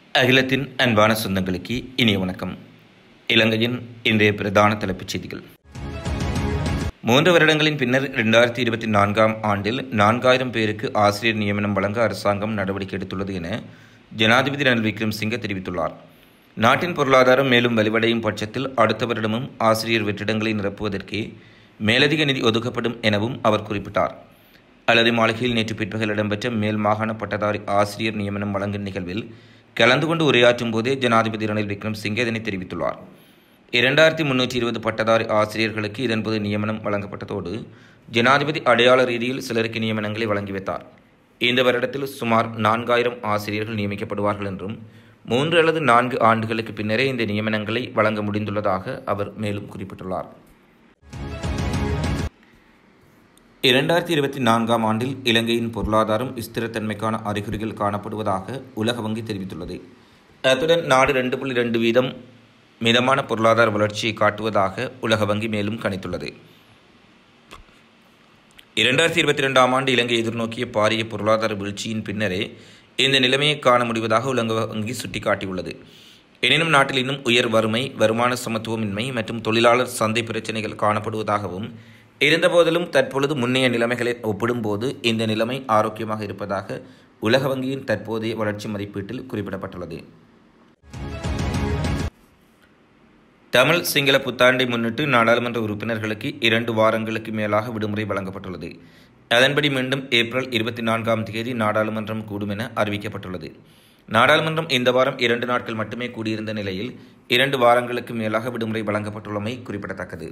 அகிலத்தின் அன்பான சொந்தங்களுக்கு இனிய வணக்கம் இலங்கையின் இன்றைய பிரதான தலைப்புச் செய்திகள் மூன்று வருடங்களின் பின்னர் இரண்டாயிரத்தி இருபத்தி நான்காம் ஆண்டில் நான்காயிரம் பேருக்கு ஆசிரியர் நியமனம் வழங்க அரசாங்கம் நடவடிக்கை எடுத்துள்ளது என ஜனாதிபதி ரணில் விக்ரம்சிங்க தெரிவித்துள்ளார் நாட்டின் பொருளாதாரம் மேலும் வலுவடையும் பட்சத்தில் அடுத்த வருடமும் ஆசிரியர் வெற்றிடங்களை நிரப்புவதற்கு மேலதிக நிதி ஒதுக்கப்படும் எனவும் அவர் குறிப்பிட்டார் அல்லது மாளிகையில் நேற்று பிற்பகல் இடம்பெற்ற மேல் மாகாண பட்டதாரி ஆசிரியர் நியமனம் வழங்கும் நிகழ்வில் கலந்து கொண்டு உரையாற்றும் போதே ஜனாதிபதி ரணில் விக்ரம்சிங்கே இதனை தெரிவித்துள்ளார் இரண்டாயிரத்தி முன்னூற்றி இருபது பட்டதாரி ஆசிரியர்களுக்கு இதன்போது நியமனம் வழங்கப்பட்டதோடு ஜனாதிபதி அடையாள ரீதியில் சிலருக்கு நியமனங்களை வழங்கி வைத்தார் இந்த வருடத்தில் சுமார் நான்காயிரம் ஆசிரியர்கள் நியமிக்கப்படுவார்கள் என்றும் மூன்று அல்லது நான்கு ஆண்டுகளுக்கு பின்னரே இந்த நியமனங்களை வழங்க முடிந்துள்ளதாக அவர் மேலும் குறிப்பிட்டுள்ளார் இரண்டாயிரத்தி இருபத்தி நான்காம் ஆண்டில் இலங்கையின் பொருளாதாரம் ஸ்திரத்தன்மைக்கான அறிகுறிகள் காணப்படுவதாக உலக வங்கி தெரிவித்துள்ளது அத்துடன் நாடு ரெண்டு புள்ளி ரெண்டு வீதம் மிதமான பொருளாதார வளர்ச்சியை காட்டுவதாக உலக வங்கி மேலும் கணித்துள்ளது இரண்டாயிரத்தி இருபத்தி ரெண்டாம் ஆண்டு இலங்கை எதிர்நோக்கிய பாரிய பொருளாதார வீழ்ச்சியின் பின்னரே இந்த நிலைமையை காண முடிவதாக உலக வங்கி சுட்டிக்காட்டியுள்ளது எனினும் நாட்டில் இன்னும் உயர் வறுமை வருமான சமத்துவமின்மை மற்றும் தொழிலாளர் சந்தை பிரச்சினைகள் காணப்படுவதாகவும் இருந்தபோதிலும் தற்பொழுது முன்னைய நிலைமைகளை ஒப்பிடும்போது இந்த நிலைமை ஆரோக்கியமாக இருப்பதாக உலக வங்கியின் தற்போதைய வளர்ச்சி மதிப்பீட்டில் குறிப்பிடப்பட்டுள்ளது தமிழ் சிங்கள புத்தாண்டை முன்னிட்டு நாடாளுமன்ற உறுப்பினர்களுக்கு இரண்டு வாரங்களுக்கு மேலாக விடுமுறை வழங்கப்பட்டுள்ளது அதன்படி மீண்டும் ஏப்ரல் இருபத்தி நான்காம் தேதி நாடாளுமன்றம் கூடும் என அறிவிக்கப்பட்டுள்ளது நாடாளுமன்றம் இந்த வாரம் இரண்டு நாட்கள் மட்டுமே கூடியிருந்த நிலையில் இரண்டு வாரங்களுக்கு மேலாக விடுமுறை வழங்கப்பட்டுள்ளமை குறிப்பிடத்தக்கது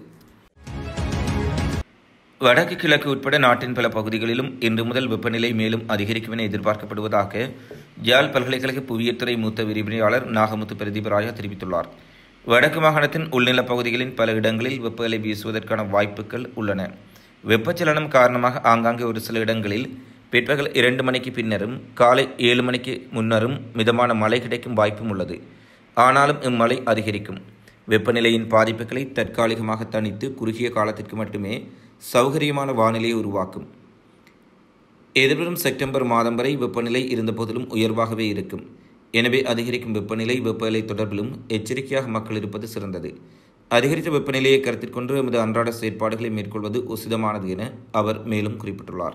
வடக்கு கிழக்கு உட்பட நாட்டின் பல பகுதிகளிலும் இன்று முதல் வெப்பநிலை மேலும் அதிகரிக்கும் என எதிர்பார்க்கப்படுவதாக ஜாழ் பல்கலைக்கழக புவியியற்துறை மூத்த விரிவுரையாளர் நாகமுத்து பிரதீபராயா தெரிவித்துள்ளார் வடக்கு மாகாணத்தின் உள்நிலப் பகுதிகளின் பல இடங்களில் வெப்பநிலை வீசுவதற்கான வாய்ப்புகள் உள்ளன வெப்பச்சலனம் காரணமாக ஆங்காங்கே ஒரு சில இடங்களில் பிற்பகல் இரண்டு மணிக்கு பின்னரும் காலை ஏழு மணிக்கு முன்னரும் மிதமான மழை கிடைக்கும் வாய்ப்பும் உள்ளது ஆனாலும் இம்மழை அதிகரிக்கும் வெப்பநிலையின் பாதிப்புகளை தற்காலிகமாக தணித்து குறுகிய காலத்திற்கு மட்டுமே சௌகரியமான வானிலையை உருவாக்கும் எதிர்வரும் செப்டம்பர் மாதம் வரை வெப்பநிலை இருந்தபோதிலும் உயர்வாகவே இருக்கும் எனவே அதிகரிக்கும் வெப்பநிலை வெப்பநிலை தொடர்பிலும் எச்சரிக்கையாக மக்கள் இருப்பது சிறந்தது அதிகரித்த வெப்பநிலையை கருத்தில் கொண்டு எமது அன்றாட செயற்பாடுகளை மேற்கொள்வது உசிதமானது என அவர் மேலும் குறிப்பிட்டுள்ளார்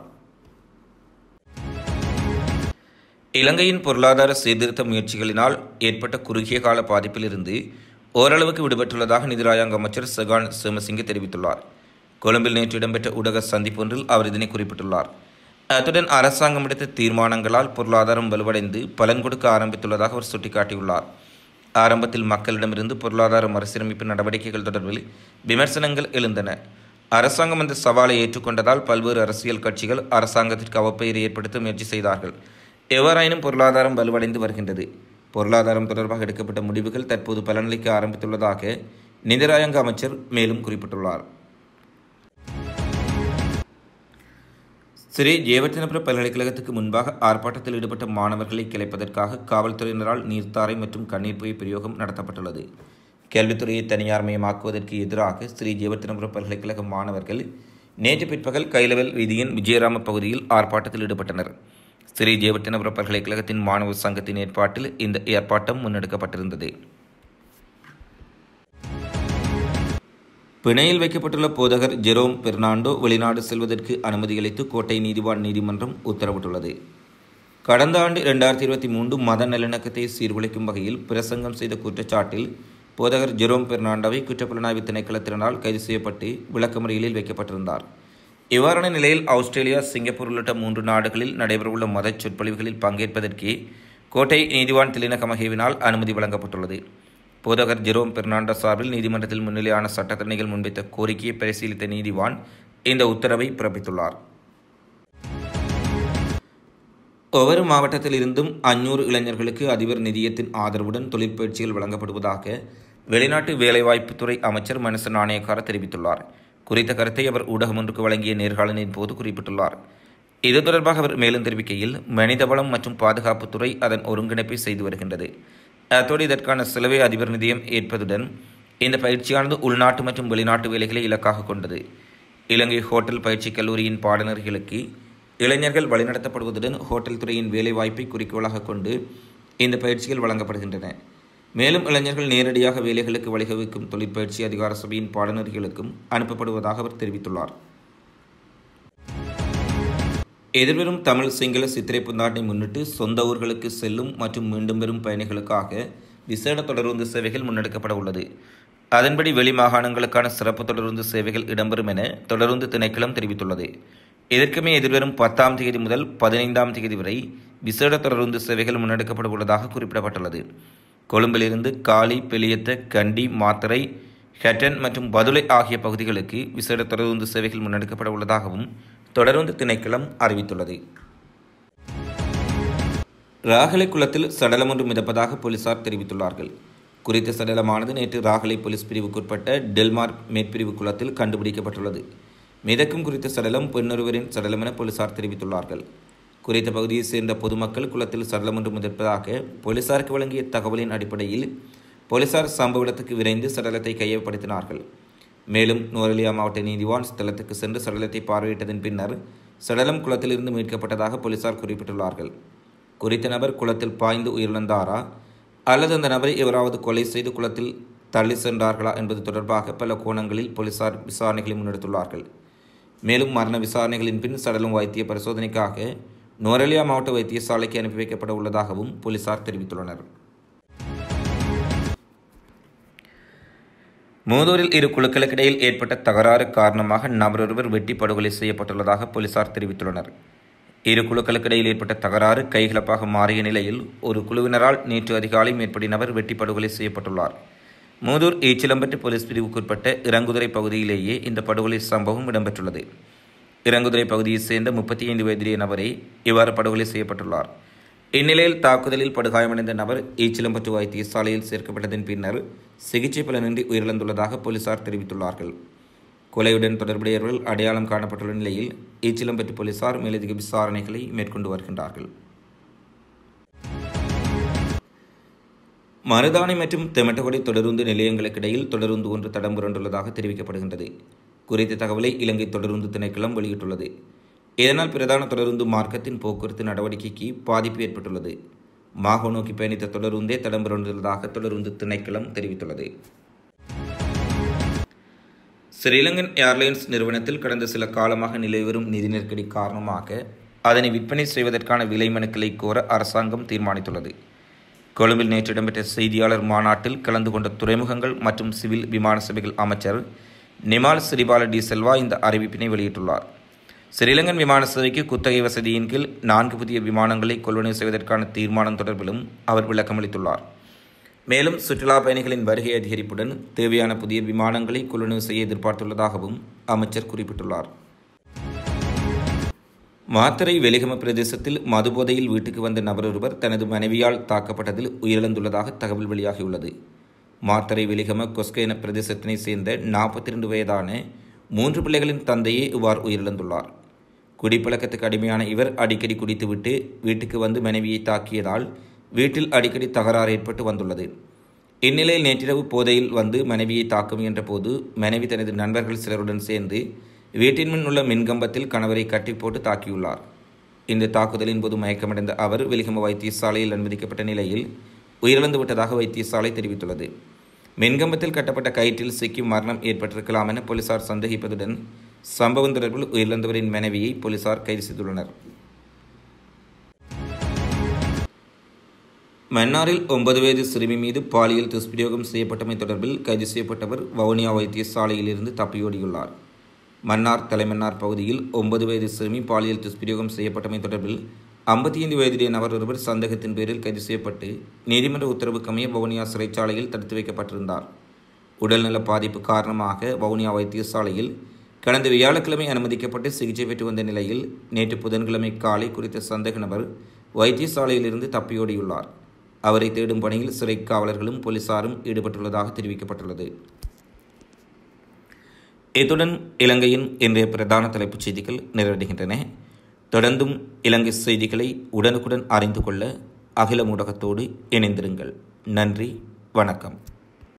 இலங்கையின் பொருளாதார சீர்திருத்த முயற்சிகளினால் ஏற்பட்ட குறுகிய கால பாதிப்பிலிருந்து ஓரளவுக்கு விடுபட்டுள்ளதாக நிதி ராஜாங்க அமைச்சர் சகான் சேமசிங்க தெரிவித்துள்ளார் கொழும்பில் நேற்று இடம்பெற்ற ஊடக சந்திப்பொன்றில் அவர் இதனை குறிப்பிட்டுள்ளார் அத்துடன் அரசாங்கம் எடுத்த தீர்மானங்களால் பொருளாதாரம் வலுவடைந்து பலன் கொடுக்க ஆரம்பித்துள்ளதாக அவர் சுட்டிக்காட்டியுள்ளார் ஆரம்பத்தில் மக்களிடமிருந்து பொருளாதார மறுசீரமைப்பு நடவடிக்கைகள் தொடர்பில் விமர்சனங்கள் எழுந்தன அரசாங்கம் அந்த சவாலை ஏற்றுக்கொண்டதால் பல்வேறு அரசியல் கட்சிகள் அரசாங்கத்திற்கு அவப்பெயரை ஏற்படுத்த முயற்சி செய்தார்கள் எவ்வாறாயினும் பொருளாதாரம் வலுவடைந்து வருகின்றது பொருளாதாரம் தொடர்பாக எடுக்கப்பட்ட முடிவுகள் தற்போது பலனளிக்க ஆரம்பித்துள்ளதாக நிதிராயங்க அமைச்சர் மேலும் குறிப்பிட்டுள்ளார் ஸ்ரீ ஜெயவர்த்தனபுர பல்கலைக்கழகத்துக்கு முன்பாக ஆர்ப்பாட்டத்தில் ஈடுபட்ட மாணவர்களை கிளைப்பதற்காக காவல்துறையினரால் நீர்த்தாரை மற்றும் கண்ணீர் புகை பிரயோகம் நடத்தப்பட்டுள்ளது கல்வித்துறையை தனியார்மயமாக்குவதற்கு எதிராக ஸ்ரீ ஜெயவர்த்தனபுர பல்கலைக்கழக மாணவர்கள் நேற்று பிற்பகல் கைலவல் வீதியின் விஜயராம பகுதியில் ஆர்ப்பாட்டத்தில் ஈடுபட்டனர் ஸ்ரீ ஜெயவர்த்தனபுர பல்கலைக்கழகத்தின் மாணவர் சங்கத்தின் ஏற்பாட்டில் இந்த ஏற்பாட்டம் முன்னெடுக்கப்பட்டிருந்தது பிணையில் வைக்கப்பட்டுள்ள போதகர் ஜெரோம் பெர்னாண்டோ வெளிநாடு செல்வதற்கு அனுமதி அளித்து கோட்டை நீதிவான் நீதிமன்றம் உத்தரவிட்டுள்ளது கடந்த ஆண்டு இரண்டாயிரத்தி இருபத்தி மூன்று மத நல்லிணக்கத்தை சீர்குலைக்கும் வகையில் பிரசங்கம் செய்த குற்றச்சாட்டில் போதகர் ஜெரோம் பெர்னாண்டோவை குற்றப்புலனாய்வு திணைக்களத்தினால் கைது செய்யப்பட்டு விளக்கமறியலில் வைக்கப்பட்டிருந்தார் இவ்வாறான நிலையில் ஆஸ்திரேலியா சிங்கப்பூர் உள்ளிட்ட மூன்று நாடுகளில் நடைபெறவுள்ள மத சொற்பொழிவுகளில் பங்கேற்பதற்கு கோட்டை நீதிவான் திலினகமகேவினால் அனுமதி வழங்கப்பட்டுள்ளது போதகர் ஜெரோம் பெர்னாண்டோ சார்பில் நீதிமன்றத்தில் முன்னிலையான சட்டத்தரணிகள் முன்வைத்த கோரிக்கையை பரிசீலித்த நீதிவான் இந்த உத்தரவை பிறப்பித்துள்ளார் ஒவ்வொரு மாவட்டத்தில் இருந்தும் அஞ்சூறு இளைஞர்களுக்கு அதிபர் நிதியத்தின் ஆதரவுடன் தொழிற்பயிற்சிகள் வழங்கப்படுவதாக வெளிநாட்டு வேலைவாய்ப்புத்துறை அமைச்சர் மனச நாணயக்கார தெரிவித்துள்ளார் குறித்த கருத்தை அவர் ஊடகம் ஒன்றுக்கு வழங்கிய நேர்காணலின் போது குறிப்பிட்டுள்ளார் இது தொடர்பாக அவர் மேலும் தெரிவிக்கையில் மனிதவளம் மற்றும் பாதுகாப்புத்துறை அதன் ஒருங்கிணைப்பை செய்து வருகின்றது அத்தோடு இதற்கான செலவை அதிபர் நிதியம் ஏற்பதுடன் இந்த பயிற்சியானது உள்நாட்டு மற்றும் வெளிநாட்டு வேலைகளை இலக்காக கொண்டது இலங்கை ஹோட்டல் பயிற்சி கல்லூரியின் பாடநர்களுக்கு இளைஞர்கள் வழிநடத்தப்படுவதுடன் ஹோட்டல் துறையின் வேலைவாய்ப்பை குறிக்கோளாக கொண்டு இந்த பயிற்சிகள் வழங்கப்படுகின்றன மேலும் இளைஞர்கள் நேரடியாக வேலைகளுக்கு வழிவகுக்கும் தொழிற்பயிற்சி அதிகார சபையின் பாடநெறிகளுக்கும் அனுப்பப்படுவதாக அவர் தெரிவித்துள்ளார் எதிர்வரும் தமிழ் சிங்கள சித்திரை புத்தாண்டை முன்னிட்டு சொந்த ஊர்களுக்கு செல்லும் மற்றும் மீண்டும் வரும் பயணிகளுக்காக விசேட தொடருந்து சேவைகள் முன்னெடுக்கப்பட உள்ளது அதன்படி வெளி மாகாணங்களுக்கான சிறப்பு தொடருந்து சேவைகள் இடம்பெறும் என தொடருந்து திணைக்களம் தெரிவித்துள்ளது இதற்குமே எதிர்வரும் பத்தாம் தேதி முதல் பதினைந்தாம் தேதி வரை விசேட தொடருந்து சேவைகள் முன்னெடுக்கப்பட உள்ளதாக குறிப்பிடப்பட்டுள்ளது கொழும்பிலிருந்து காலி பெலியத்த கண்டி மாத்தரை ஹெட்டன் மற்றும் பதுளை ஆகிய பகுதிகளுக்கு விசேட தொடருந்து சேவைகள் முன்னெடுக்கப்பட உள்ளதாகவும் தொடருந்து திணைக்களம் அறிவித்துள்ளது ராகலை குளத்தில் சடலம் ஒன்று மிதப்பதாக போலீசார் தெரிவித்துள்ளார்கள் குறித்த சடலமானது நேற்று ராகலை போலீஸ் பிரிவுக்குட்பட்ட டெல்மார் மேற்பிரிவு குளத்தில் கண்டுபிடிக்கப்பட்டுள்ளது மிதக்கும் குறித்த சடலம் பெண்ணொருவரின் சடலம் என போலீசார் தெரிவித்துள்ளார்கள் குறித்த பகுதியைச் சேர்ந்த பொதுமக்கள் குளத்தில் சடலம் ஒன்று மிதப்பதாக போலீசாருக்கு வழங்கிய தகவலின் அடிப்படையில் போலீசார் சம்பவ இடத்துக்கு விரைந்து சடலத்தை கையப்படுத்தினார்கள் மேலும் நுவரெலியா மாவட்ட நீதிவான் ஸ்தலத்துக்கு சென்று சடலத்தை பார்வையிட்டதன் பின்னர் சடலம் குளத்திலிருந்து மீட்கப்பட்டதாக போலீசார் குறிப்பிட்டுள்ளார்கள் குறித்த நபர் குளத்தில் பாய்ந்து உயிரிழந்தாரா அல்லது அந்த நபரை எவராவது கொலை செய்து குளத்தில் தள்ளி சென்றார்களா என்பது தொடர்பாக பல கோணங்களில் போலீசார் விசாரணைகளை முன்னெடுத்துள்ளார்கள் மேலும் மரண விசாரணைகளின் பின் சடலம் வைத்திய பரிசோதனைக்காக நுவரெலியா மாவட்ட வைத்தியசாலைக்கு அனுப்பி வைக்கப்பட உள்ளதாகவும் போலீசார் தெரிவித்துள்ளனர் மூதூரில் இரு குழுக்களுக்கிடையில் ஏற்பட்ட தகராறு காரணமாக நபரொருவர் வெட்டி படுகொலை செய்யப்பட்டுள்ளதாக போலீசார் தெரிவித்துள்ளனர் இரு குழுக்களுக்கிடையில் ஏற்பட்ட தகராறு கைகலப்பாக மாறிய நிலையில் ஒரு குழுவினரால் நேற்று அதிகாலை மேற்படி நபர் வெட்டி படுகொலை செய்யப்பட்டுள்ளார் மூதூர் ஈச்சிலம்பட்டு போலீஸ் பிரிவுக்குட்பட்ட இறங்குதுறை பகுதியிலேயே இந்த படுகொலை சம்பவம் இடம்பெற்றுள்ளது இறங்குதுறை பகுதியைச் சேர்ந்த முப்பத்தி ஐந்து வயதுடைய நபரே இவ்வாறு படுகொலை செய்யப்பட்டுள்ளார் இந்நிலையில் தாக்குதலில் படுகாயமடைந்த நபர் ஈச்சிலம்பட்டு வைத்தியசாலையில் சேர்க்கப்பட்டதன் பின்னர் சிகிச்சை பலனின்றி உயிரிழந்துள்ளதாக போலீசார் தெரிவித்துள்ளார்கள் கொலையுடன் தொடர்புடையவர்கள் அடையாளம் காணப்பட்டுள்ள நிலையில் ஈச்சிலம்பட்டு போலீசார் மேலதிக விசாரணைகளை மேற்கொண்டு வருகின்றார்கள் மருதாணி மற்றும் தெமட்டகொடை தொடருந்து நிலையங்களுக்கிடையில் தொடருந்து ஒன்று தடம் புரண்டுள்ளதாக தெரிவிக்கப்படுகின்றது குறித்த தகவலை இலங்கை தொடருந்து திணைக்களம் வெளியிட்டுள்ளது இதனால் பிரதான தொடருந்து மார்க்கத்தின் போக்குவரத்து நடவடிக்கைக்கு பாதிப்பு ஏற்பட்டுள்ளது மாகோ நோக்கி பயணித்த தொடருந்தே தடம் புரண்டுள்ளதாக தொடருந்து திணைக்களம் தெரிவித்துள்ளது ஸ்ரீலங்கன் ஏர்லைன்ஸ் நிறுவனத்தில் கடந்த சில காலமாக நிலவி வரும் நிதி நெருக்கடி காரணமாக அதனை விற்பனை செய்வதற்கான விலை மனுக்களை கோர அரசாங்கம் தீர்மானித்துள்ளது கொழும்பில் நேற்று இடம்பெற்ற செய்தியாளர் மாநாட்டில் கலந்து கொண்ட துறைமுகங்கள் மற்றும் சிவில் விமான சபைகள் அமைச்சர் நிமால் சிறிபால டி செல்வா இந்த அறிவிப்பினை வெளியிட்டுள்ளார் ஸ்ரீலங்கன் விமான சேவைக்கு குத்தகை வசதியின் கீழ் நான்கு புதிய விமானங்களை கொள்வனவு செய்வதற்கான தீர்மானம் தொடர்பிலும் அவர் விளக்கமளித்துள்ளார் மேலும் சுற்றுலா பயணிகளின் வருகை அதிகரிப்புடன் தேவையான புதிய விமானங்களை கொள்வனவு செய்ய எதிர்பார்த்துள்ளதாகவும் அமைச்சர் குறிப்பிட்டுள்ளார் மாத்தரை வெலிகம பிரதேசத்தில் மதுபோதையில் வீட்டுக்கு வந்த நபரொருவர் தனது மனைவியால் தாக்கப்பட்டதில் உயிரிழந்துள்ளதாக தகவல் வெளியாகியுள்ளது மாத்தரை வெலிகம கொஸ்கேன பிரதேசத்தினை சேர்ந்த நாற்பத்தி ரெண்டு வயதான மூன்று பிள்ளைகளின் தந்தையே இவ்வாறு உயிரிழந்துள்ளார் குடிப்பழக்கத்துக்கு அடிமையான இவர் அடிக்கடி குடித்துவிட்டு வீட்டுக்கு வந்து மனைவியை தாக்கியதால் வீட்டில் அடிக்கடி தகராறு ஏற்பட்டு வந்துள்ளது இந்நிலையில் நேற்றிரவு போதையில் வந்து மனைவியை தாக்க முயன்ற போது மனைவி தனது நண்பர்கள் சிலருடன் சேர்ந்து வீட்டின் முன் உள்ள மின்கம்பத்தில் கணவரை கட்டி போட்டு தாக்கியுள்ளார் இந்த தாக்குதலின் போது மயக்கமடைந்த அவர் வெலிகம வைத்தியசாலையில் அனுமதிக்கப்பட்ட நிலையில் உயிரிழந்து விட்டதாக வைத்தியசாலை தெரிவித்துள்ளது மின்கம்பத்தில் கட்டப்பட்ட கயிற்றில் சிக்கி மரணம் ஏற்பட்டிருக்கலாம் என போலீசார் சந்தேகிப்பதுடன் சம்பவம் தொடர்பில் உயிரிழந்தவரின் மனைவியை போலீசார் கைது செய்துள்ளனர் மன்னாரில் ஒன்பது வயது சிறுமி மீது பாலியல் துஷ்பிரயோகம் செய்யப்பட்டமை தொடர்பில் கைது செய்யப்பட்டவர் வவுனியா வைத்தியசாலையில் இருந்து தப்பியோடியுள்ளார் மன்னார் தலைமன்னார் பகுதியில் ஒன்பது வயது சிறுமி பாலியல் துஷ்பிரயோகம் செய்யப்பட்டமை தொடர்பில் ஐம்பத்தி ஐந்து வயதுடைய நபர் ஒருவர் சந்தேகத்தின் பேரில் கைது செய்யப்பட்டு நீதிமன்ற உத்தரவுக்கமைய வவுனியா சிறைச்சாலையில் தடுத்து வைக்கப்பட்டிருந்தார் உடல்நல பாதிப்பு காரணமாக வவுனியா வைத்தியசாலையில் கடந்த வியாழக்கிழமை அனுமதிக்கப்பட்டு சிகிச்சை பெற்று வந்த நிலையில் நேற்று புதன்கிழமை காலை குறித்த சந்தேக நபர் வைத்தியசாலையிலிருந்து தப்பியோடியுள்ளார் அவரை தேடும் பணியில் சிறை காவலர்களும் போலீசாரும் ஈடுபட்டுள்ளதாக தெரிவிக்கப்பட்டுள்ளது இத்துடன் இலங்கையின் இன்றைய பிரதான தலைப்புச் செய்திகள் நிறைவடைகின்றன தொடர்ந்தும் இலங்கை செய்திகளை உடனுக்குடன் அறிந்து கொள்ள அகில ஊடகத்தோடு இணைந்திருங்கள் நன்றி வணக்கம்